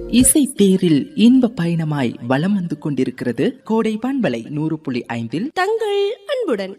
இசை தேரில் இன்ப பயணமாய் வலம் வந்து கொண்டிருக்கிறது கோடை பண்பலை நூறு புள்ளி ஐந்தில் தங்கள் அன்புடன்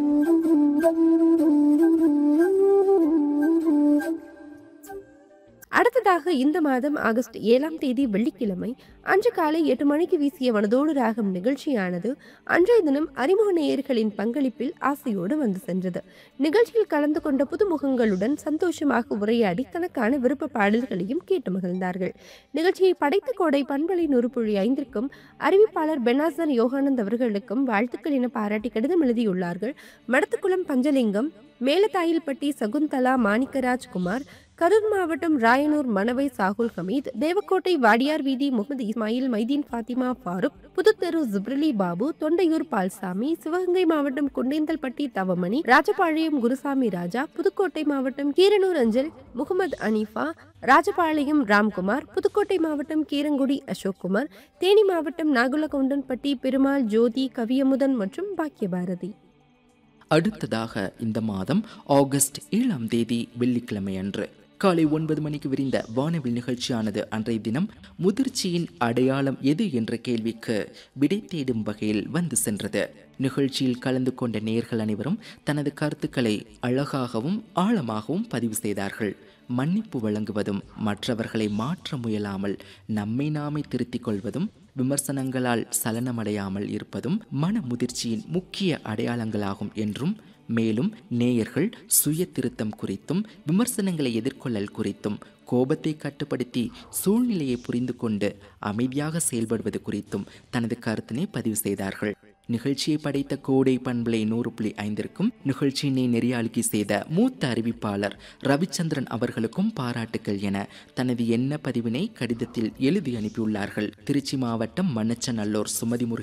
அடுத்ததாக இந்த மாதம் ஆகஸ்ட் ஏழாம் தேதி வெள்ளிக்கிழமை அன்று காலை எட்டு மணிக்கு வீசிய வனதோடு ராகம் நிகழ்ச்சியானது அன்றைய தினம் அறிமுக நேயர்களின் பங்களிப்பில் ஆசையோடு வந்து சென்றது நிகழ்ச்சியில் கலந்து கொண்ட புதுமுகங்களுடன் சந்தோஷமாக உரையாடி தனக்கான விருப்ப பாடல்களையும் கேட்டு மகிழ்ந்தார்கள் நிகழ்ச்சியை படைத்த கோடை பண்பலை நூறுபுள்ளி ஐந்திற்கும் அறிவிப்பாளர் பெனாசன் யோகானந்த் அவர்களுக்கும் வாழ்த்துக்கள் என பாராட்டி கடிதம் எழுதியுள்ளார்கள் மடத்துக்குளம் பஞ்சலிங்கம் மேலதாயில்பட்டி சகுந்தலா மாணிக்கராஜ் குமார் கரூர் மாவட்டம் ராயனூர் மணவை சாகுல் ஹமீத் தேவக்கோட்டை வாடியார் வீதி முகமது இஸ்மாயில் மைதீன் ஃபாத்திமா ஃபாரூக் புதுத்தெரு ஜிப்ரலி பாபு தொண்டையூர் பால்சாமி சிவகங்கை மாவட்டம் குண்டேந்தல்பட்டி தவமணி ராஜபாளையம் குருசாமி ராஜா புதுக்கோட்டை மாவட்டம் கீரனூர் அஞ்சல் முகமது அனீஃபா ராஜபாளையம் ராம்குமார் புதுக்கோட்டை மாவட்டம் கீரங்குடி அசோக்குமார் தேனி மாவட்டம் நாகுலகவுண்டன்பட்டி பெருமாள் ஜோதி கவியமுதன் மற்றும் பாக்கியபாரதி அடுத்ததாக இந்த மாதம் ஆகஸ்ட் ஏழாம் தேதி வெள்ளிக்கிழமை அன்று காலை ஒன்பது மணிக்கு விரிந்த வானவில் நிகழ்ச்சியானது அன்றைய தினம் முதிர்ச்சியின் அடையாளம் எது என்ற கேள்விக்கு விடை தேடும் வகையில் வந்து சென்றது நிகழ்ச்சியில் கலந்து கொண்ட நேர்கள் அனைவரும் தனது கருத்துக்களை அழகாகவும் ஆழமாகவும் பதிவு செய்தார்கள் மன்னிப்பு வழங்குவதும் மற்றவர்களை மாற்ற முயலாமல் நம்மை நாமே திருத்திக் கொள்வதும் விமர்சனங்களால் சலனமடையாமல் இருப்பதும் மன முதிர்ச்சியின் முக்கிய அடையாளங்களாகும் என்றும் மேலும் நேயர்கள் சுய திருத்தம் குறித்தும் விமர்சனங்களை எதிர்கொள்ளல் குறித்தும் கோபத்தை கட்டுப்படுத்தி சூழ்நிலையை புரிந்து கொண்டு அமைதியாக செயல்படுவது குறித்தும் தனது கருத்தினை பதிவு செய்தார்கள் நிகழ்ச்சியை படைத்த கோடை பண்பலை நூறு புள்ளி ஐந்திற்கும் நிகழ்ச்சியினை நெறியாளுகை செய்த மூத்த அறிவிப்பாளர் ரவிச்சந்திரன் அவர்களுக்கும் பாராட்டுக்கள் என தனது எண்ண பதிவினை கடிதத்தில் எழுதி அனுப்பியுள்ளார்கள் திருச்சி மாவட்டம் மண்ணச்சநல்லூர் சுமதி முருகன்